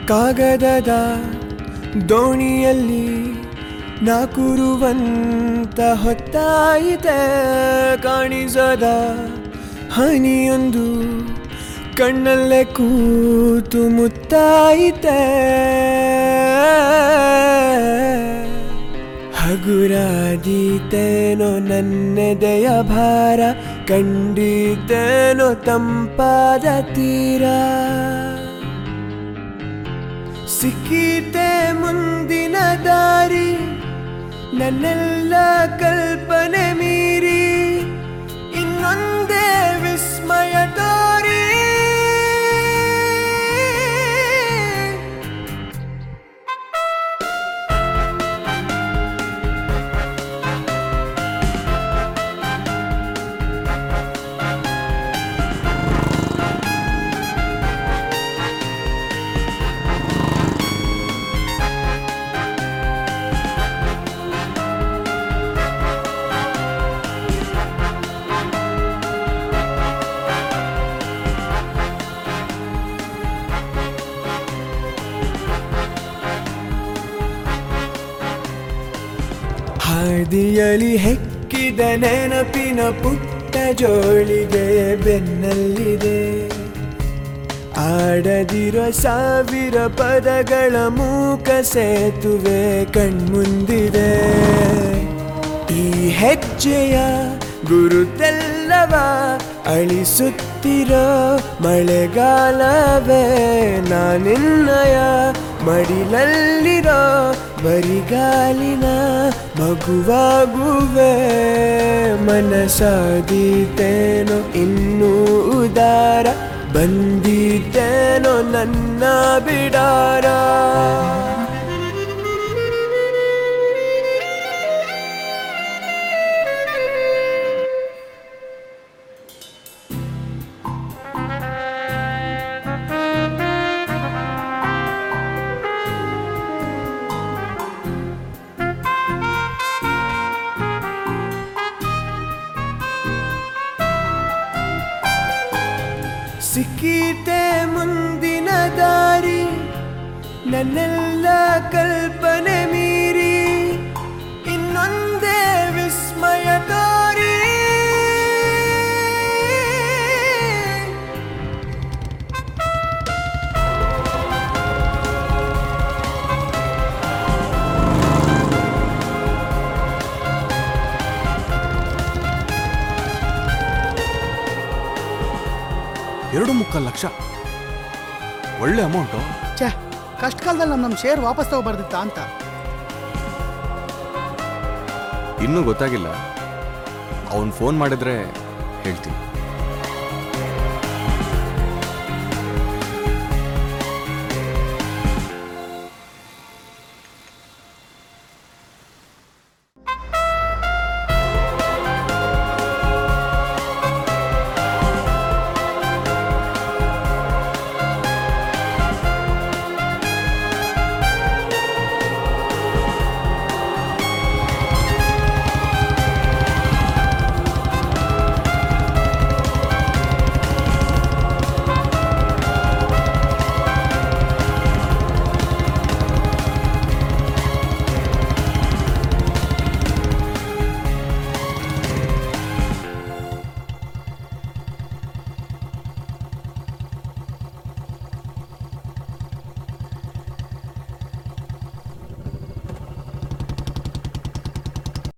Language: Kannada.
ಕಾಗದದ ದೋಣಿಯಲ್ಲಿ ನಾಕುರುವಂತ ಹೊತ್ತಾಯಿತೆ ಕಾಣಿಸದ ಹನಿಯೊಂದು ಕಣ್ಣಲ್ಲೇ ಕೂತು ಮುತ್ತಾಯಿತೆ ಹಗುರಾದೀತೇನೋ ನನ್ನೆದೆಯ ಭಾರ ಕಂಡಿದ್ದೇನೋ ತಂಪಾದ ತೀರ ಸಿಕ್ಕೀತೆ ಮುಂದಿನ ದಾರಿ ನನ್ನೆಲ್ಲ ಕಲ್ಪನೆ ಮೀರಿ ಇನ್ನೊಂದೇ ವಿಸ್ಮಯ ತೋರಿ ಹಾದಿಯಲಿ ಹೆಕ್ಕಿದ ನೆನಪಿನ ಪುಟ್ಟ ಜೋಳಿಗೆ ಬೆನ್ನಲ್ಲಿದೆ ಆಡದಿರೋ ಸಾವಿರ ಪದಗಳ ಮೂಕ ಸೇತುವೆ ಕಣ್ಮುಂದಿದೆ ಈ ಹೆಜ್ಜೆಯ ಗುರುತೆಲ್ಲವ ಅಳಿಸುತ್ತಿರೋ ಮಳೆಗಾಲವೇ ನಾನಿನ್ನಯ ಮಡಿಲಲ್ಲಿರೋ ಬರಿಗಾಲಿನ ಮಗುವಾಗುವೆ ಮನಸಾದೀತೇನೋ ಇನ್ನೂ ಉದಾರ ಬಂದಿದ್ದೇನೋ ನನ್ನ ಬಿಡಾರ ಸಿಕ್ಕೀತೆ ಮುಂದಿನ ದಾರಿ ನನ್ನೆಲ್ಲ ಕಲ್ಪನೆ ಮೀರಿ ಇನ್ನೊಂದೇ ವಿಸ್ಮಯ ತೋರಿ ಎರಡು ಮುಕ್ಕಾಲು ಲಕ್ಷ ಒಳ್ಳೆ ಅಮೌಂಟು ಛೇ ಕಷ್ಟ ಕಾಲದಲ್ಲಿ ನಮ್ಮ ನಮ್ಮ ಶೇರ್ ವಾಪಸ್ ತಗೋಬಾರ್ದಿತ್ತಾ ಅಂತ ಇನ್ನೂ ಗೊತ್ತಾಗಿಲ್ಲ ಅವನು ಫೋನ್ ಮಾಡಿದ್ರೆ ಹೇಳ್ತೀನಿ